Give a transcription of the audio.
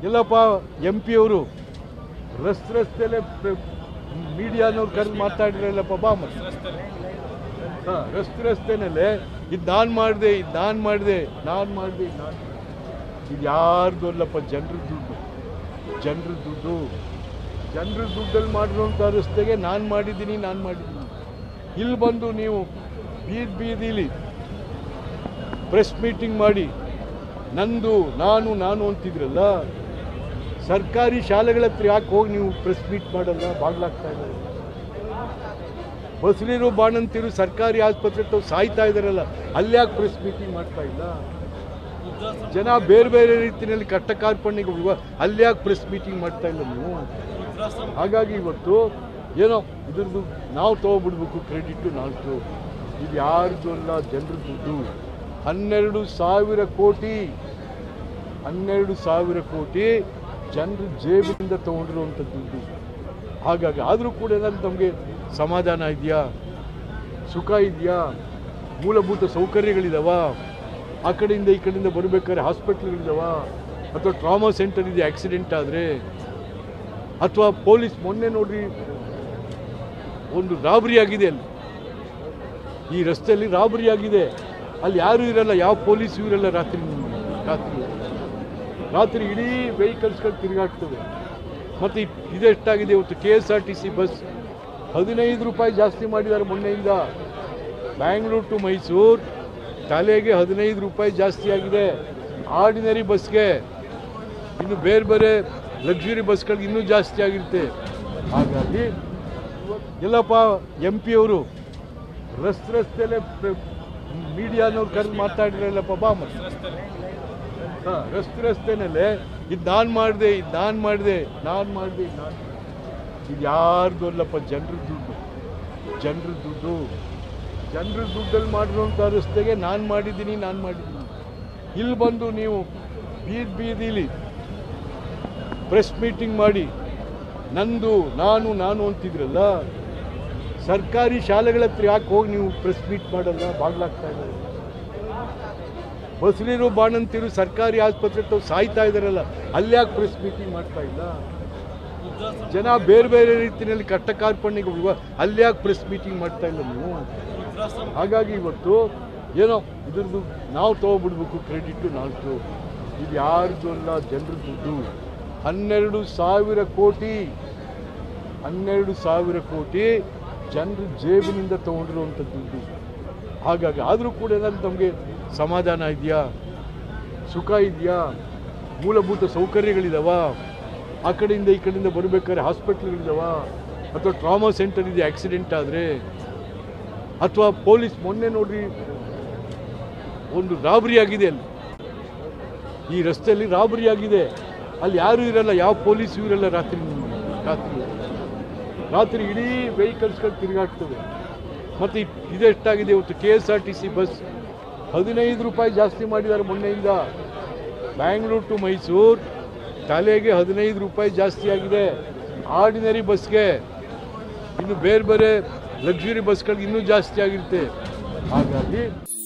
ಎಲ್ಲಪ್ಪ M P ಅವರು ರಸ್ತೆ ರಸ್ತೆಲೆ ಮೀಡಿಯಾನವ್ರು ಕರೆದು ಮಾತಾಡಿರಲ್ಲಪ್ಪ ಬಾ ಮತ್ತೆ ಹಾಂ ರಸ್ತೆ ರಸ್ತೆನಲ್ಲೇ ಇದು ನಾನು ಮಾಡಿದೆ ಇದು ನಾನು ಮಾಡಿದೆ ನಾನು ಮಾಡಿದೆ ಇದು ನಾನು ಇದು ಯಾರ್ದು ಅಲ್ಲಪ್ಪ ಜನರ ದುಡ್ಡು ಜನರ ದುಡ್ಡು ಜನರ ದುಡ್ಡಲ್ಲಿ ಮಾಡಿರುವಂಥ ರಸ್ತೆಗೆ ನಾನು ಮಾಡಿದ್ದೀನಿ ನಾನು ಮಾಡಿದ್ದೀನಿ ಇಲ್ಲಿ ಬಂದು ನೀವು ಬೀದಿ ಬೀದಿಲಿ ಪ್ರೆಸ್ ಮೀಟಿಂಗ್ ಮಾಡಿ ನಂದು ನಾನು ನಾನು ಅಂತಿದ್ರಲ್ಲ ಸರ್ಕಾರಿ ಶಾಲೆಗಳ ಹತ್ರ ಯಾಕೆ ಹೋಗಿ ನೀವು ಪ್ರೆಸ್ ಮೀಟ್ ಮಾಡಲ್ಲ ಬಾಗ್ಲಾಗ್ತಾ ಇದ್ದಾರೆ ಬಸಲಿರು ಬಾಣಂತಿರು ಸರ್ಕಾರಿ ಆಸ್ಪತ್ರೆ ತಾವು ಸಾಯ್ತಾ ಇದ್ದಾರಲ್ಲ ಅಲ್ಲಿ ಯಾಕೆ ಪ್ರೆಸ್ ಮೀಟಿಂಗ್ ಮಾಡ್ತಾ ಇಲ್ಲ ಜನ ಬೇರೆ ಬೇರೆ ರೀತಿಯಲ್ಲಿ ಕಷ್ಟ ಕಾರ್ಪಣ್ಯಗಳು ಅಲ್ಲಿ ಯಾಕೆ ಪ್ರೆಸ್ ಮೀಟಿಂಗ್ ಮಾಡ್ತಾ ಇಲ್ಲ ನೀವು ಹಾಗಾಗಿ ಇವತ್ತು ಏನೋ ಇದ್ರದ್ದು ನಾವು ತಗೊಬಿಡ್ಬೇಕು ಕ್ರೆಡಿಟ್ ನಾಲ್ಕು ಇದು ಯಾರ್ದು ಅಲ್ಲ ಜನರ ದುಡ್ಡು ಹನ್ನೆರಡು ಸಾವಿರ ಕೋಟಿ ಹನ್ನೆರಡು ಸಾವಿರ ಕೋಟಿ ಜನರ ಜೇಬಿನಿಂದ ತಗೊಂಡಿರುವಂಥ ದುಡ್ಡು ಹಾಗಾಗಿ ಆದರೂ ಕೂಡ ಏನಾದ್ರು ನಮಗೆ ಸಮಾಧಾನ ಇದೆಯಾ ಸುಖ ಇದೆಯಾ ಮೂಲಭೂತ ಸೌಕರ್ಯಗಳಿದಾವ ಆ ಕಡೆಯಿಂದ ಈ ಕಡೆಯಿಂದ ಬರಬೇಕಾದ್ರೆ ಹಾಸ್ಪಿಟ್ಲ್ಗಳಿದಾವ ಅಥವಾ ಟ್ರಾಮಾ ಸೆಂಟರ್ ಇದೆ ಆಕ್ಸಿಡೆಂಟ್ ಆದರೆ ಅಥವಾ ಪೊಲೀಸ್ ಮೊನ್ನೆ ನೋಡ್ರಿ ಒಂದು ರಾಬರಿ ಆಗಿದೆ ಅಲ್ಲಿ ಈ ರಸ್ತೆಯಲ್ಲಿ ರಾಬರಿ ಆಗಿದೆ ಅಲ್ಲಿ ಯಾರೂ ಇರಲ್ಲ ಯಾವ ಪೊಲೀಸು ಇರಲ್ಲ ರಾತ್ರಿ ರಾತ್ರಿ ರಾತ್ರಿ ಇಡೀ ವೆಹಿಕಲ್ಸ್ಗಳು ತಿರುಗಾಡ್ತವೆ ಮತ್ತು ಇದೆಷ್ಟಾಗಿದೆ ಇವತ್ತು K S R T C bus ಹದಿನೈದು ರೂಪಾಯಿ ಜಾಸ್ತಿ ಮಾಡಿದ್ದಾರೆ ಮೊನ್ನೆಯಿಂದ ಬ್ಯಾಂಗ್ಳೂರು ಟು ಮೈಸೂರು ತಲೆಗೆ ಹದಿನೈದು ರೂಪಾಯಿ ಜಾಸ್ತಿ ಆಗಿದೆ ಆರ್ಡಿನರಿ ಬಸ್ಗೆ ಇನ್ನು ಬೇರೆ ಬೇರೆ ಲಕ್ಸುರಿ ಬಸ್ಗಳಿಗೆ ಇನ್ನೂ ಜಾಸ್ತಿ ಆಗಿರುತ್ತೆ ಹಾಗಾಗಿ ಎಲ್ಲಪ್ಪ ಎಂ ಪಿ ಅವರು ರಸ್ತೆ ರಸ್ತೆಲೆ ಮೀಡಿಯಾನವ್ರು ಕರೆದು ಮಾತಾಡಿರಲ್ಲಪ್ಪ ಬಾ ಮತ್ತೆ ಹಾಂ ರಸ್ತೆ ರಸ್ತೆನಲ್ಲೇ ಇದು ನಾನು ಮಾಡಿದೆ ಇದು ನಾನು ಮಾಡಿದೆ ನಾನು ಮಾಡಿದೆ ಇದು ನಾನು ಇದು ಯಾರ್ದು ಅಲ್ಲಪ್ಪ ಜನರ ದುಡ್ಡು ಜನರ ದುಡ್ಡು ಜನರ ದುಡ್ಡಲ್ಲಿ ಮಾಡಿರುವಂಥ ರಸ್ತೆಗೆ ನಾನು ಮಾಡಿದ್ದೀನಿ ನಾನು ಮಾಡಿದ್ದೀನಿ ಇಲ್ಲಿ ಬಂದು ನೀವು ಬೀದಿ ಬೀದಿಲಿ ಪ್ರೆಸ್ ಮೀಟಿಂಗ್ ಮಾಡಿ ನಂದು ನಾನು ನಾನು ಅಂತಿದ್ರಲ್ಲ ಸರ್ಕಾರಿ ಶಾಲೆಗಳ ಹತ್ರ ಯಾಕೆ ಹೋಗಿ ನೀವು ಪ್ರೆಸ್ ಮೀಟ್ ಮಾಡಲ್ಲ ಬಾಗ್ಲಾಗ್ತಾ ಇದ್ದಾರೆ ಬಸಲಿರು ಬಾಣಂತಿರು ಸರ್ಕಾರಿ ಆಸ್ಪತ್ರೆ ತಾವು ಸಾಯ್ತಾ ಇದ್ದಾರಲ್ಲ ಅಲ್ಲಿ ಯಾಕೆ ಪ್ರೆಸ್ ಮೀಟಿಂಗ್ ಮಾಡ್ತಾ ಇಲ್ಲ ಜನ ಬೇರೆ ಬೇರೆ ರೀತಿಯಲ್ಲಿ ಕಷ್ಟ ಕಾರ್ಪಣ್ಯಗಳು ಅಲ್ಲಿ ಯಾಕೆ ಪ್ರೆಸ್ ಮೀಟಿಂಗ್ ಮಾಡ್ತಾ ಇಲ್ಲ ನೀವು ಹಾಗಾಗಿ ಇವತ್ತು ಏನೋ ಇದ್ರದ್ದು ನಾವು ತಗೊಬಿಡ್ಬೇಕು ಕ್ರೆಡಿಟ್ ನಾಲ್ಕು ಇದು ಯಾರ್ದು ಅಲ್ಲ ಜನರ ದುಡ್ಡು ಹನ್ನೆರಡು ಸಾವಿರ ಕೋಟಿ ಹನ್ನೆರಡು ಸಾವಿರ ಕೋಟಿ ಜನರ ಜೇಬಿನಿಂದ ತಗೊಂಡಿರುವಂಥ ದುಡ್ಡು ಹಾಗಾಗಿ ಆದರೂ ಕೂಡ ಏನಾದ್ರು ನಮಗೆ ಸಮಾಧಾನ ಇದೆಯಾ ಸುಖ ಇದೆಯಾ ಮೂಲಭೂತ ಸೌಕರ್ಯಗಳಿದಾವ ಆ ಕಡೆಯಿಂದ ಈ ಕಡೆಯಿಂದ ಬರಬೇಕಾದ್ರೆ ಹಾಸ್ಪಿಟ್ಲ್ಗಳಿದಾವ ಅಥವಾ ಟ್ರಾಮಾ ಸೆಂಟರ್ ಇದೆ ಆಕ್ಸಿಡೆಂಟ್ ಆದರೆ ಅಥವಾ ಪೊಲೀಸ್ ಮೊನ್ನೆ ನೋಡ್ರಿ ಒಂದು ರಾಬರಿ ಆಗಿದೆ ಅಲ್ಲಿ ಈ ರಸ್ತೆಯಲ್ಲಿ ರಾಬರಿ ಆಗಿದೆ ಅಲ್ಲಿ ಯಾರೂ ಇರಲ್ಲ ಯಾವ ಪೊಲೀಸು ಇರಲ್ಲ ರಾತ್ರಿ ರಾತ್ರಿ ರಾತ್ರಿ ಇಡೀ ವೆಹಿಕಲ್ಸ್ಗಳು ತಿರುಗಾಡ್ತವೆ ಮತ್ತು ಇದೆಷ್ಟಾಗಿದೆ ಇವತ್ತು K S R T C bus ಹದಿನೈದು ರೂಪಾಯಿ ಜಾಸ್ತಿ ಮಾಡಿದ್ದಾರೆ ಮೊನ್ನೆಯಿಂದ ಬ್ಯಾಂಗ್ಳೂರು ಟು ಮೈಸೂರು ತಲೆಗೆ ಹದಿನೈದು ರೂಪಾಯಿ ಜಾಸ್ತಿ ಆಗಿದೆ ಆರ್ಡಿನರಿ ಬಸ್ಗೆ ಇನ್ನು ಬೇರೆ ಬೇರೆ ಲಕ್ಸುರಿ ಬಸ್ಗಳಿಗೆ ಇನ್ನೂ ಜಾಸ್ತಿ ಆಗಿರುತ್ತೆ ಹಾಗಾಗಿ